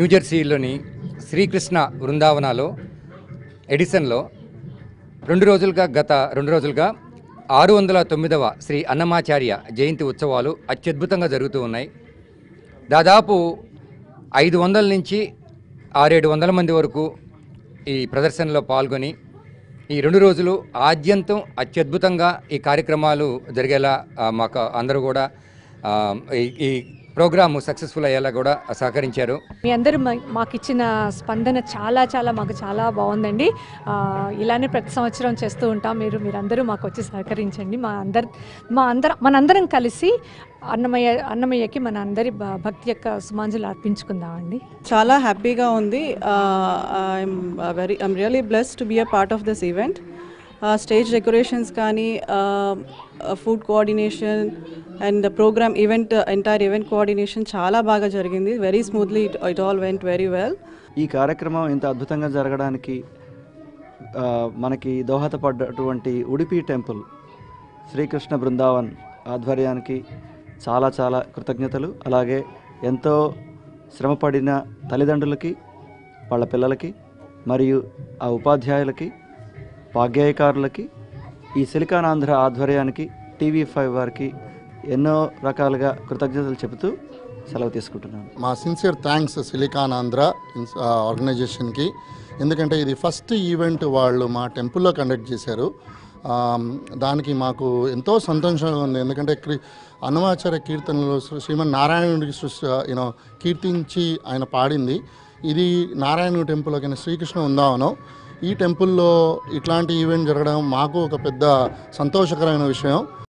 న్యూజెర్సీలోని శ్రీకృష్ణ బృందావనాలో ఎడిసన్లో రెండు రోజులుగా గత రెండు రోజులుగా ఆరు వందల తొమ్మిదవ శ్రీ అన్నమాచార్య జయంతి ఉత్సవాలు అత్యద్భుతంగా జరుగుతూ ఉన్నాయి దాదాపు ఐదు వందల నుంచి ఆరేడు వందల మంది వరకు ఈ ప్రదర్శనలో పాల్గొని ఈ రెండు రోజులు ఆద్యంతం అత్యద్భుతంగా ఈ కార్యక్రమాలు జరిగేలా ఆ, మాకు అందరూ కూడా ఆ, ఈ- ఈ ప్రోగ్రాము సక్సెస్ఫుల్ అయ్యేలా కూడా సహకరించారు మీ అందరూ మా- మాకు ఇచ్చిన స్పందన చాలా చాలా మాకు చాలా బాగుందండి ఆ, ఇలానే ప్రతి సంవత్సరం చేస్తూ ఉంటాం మీరు మీరందరూ మాకు వచ్చి సహకరించండి మా అందరు మా అందరం మనందరం కలిసి అన్నమయ్య అన్నమయ్యకి మన అందరి భ- భక్తి యొక్క సుమాంజలు అర్పించుకుందామండి చాలా హ్యాపీగా ఉంది I'm very I'm really blessed to be a part of this event stage decorations కానీ food coordination and program event entire event coordination చాలా బాగా జరిగింది very smoothly it it all went very well ఈ కార్యక్రమం ఇంత అద్భుతంగా జరగడానికి ఆ, మనకి దోహదపడ్డటువంటి ఉడిపి టెంపుల్ శ్రీకృష్ణ బృందావన్ ఆధ్వర్యానికి చాలా చాలా కృతజ్ఞతలు అలాగే ఎంతో శ్రమపడిన తల్లిదండ్రులకి వాళ్ళ పిల్లలకి మరియు ఆ ఉపాధ్యాయులకి ఉపాధ్యాయకారులకి ఈ సిలికాన్ ఆంధ్ర ఆధ్వర్యానికి టీవీ ఫైవ్ వారికి ఎన్నో రకాలుగా కృతజ్ఞతలు చెబుతూ సెలవు తీసుకుంటున్నాను మా సిన్సియర్ థ్యాంక్స్ సిలికాన్ ఆంధ్ర ఇన్స్- ఆ, ఆర్గనైజేషన్కి ఎందుకంటే ఇది ఫస్ట్ ఈవెంట్ వాళ్ళు మా టెంపుల్లో కండక్ట్ చేశారు ఆమ్, దానికి మాకు ఎంతో సంతోషంగా ఉంది ఎందుకంటే క్రి అన్నమాచార్య కీర్తనలు శ్రీ- శ్రీమన్ నారాయణుడికి సృష్టి యూనో కీర్తించి ఆయన పాడింది ఇది నారాయణుడి టెంపుల్ కింద శ్రీకృష్ణ ఉందావనం ఈ టెంపుల్లో ఇట్లాంటి ఈవెంట్ జరగడం మాకు ఒక పెద్ద సంతోషకరమైన విషయం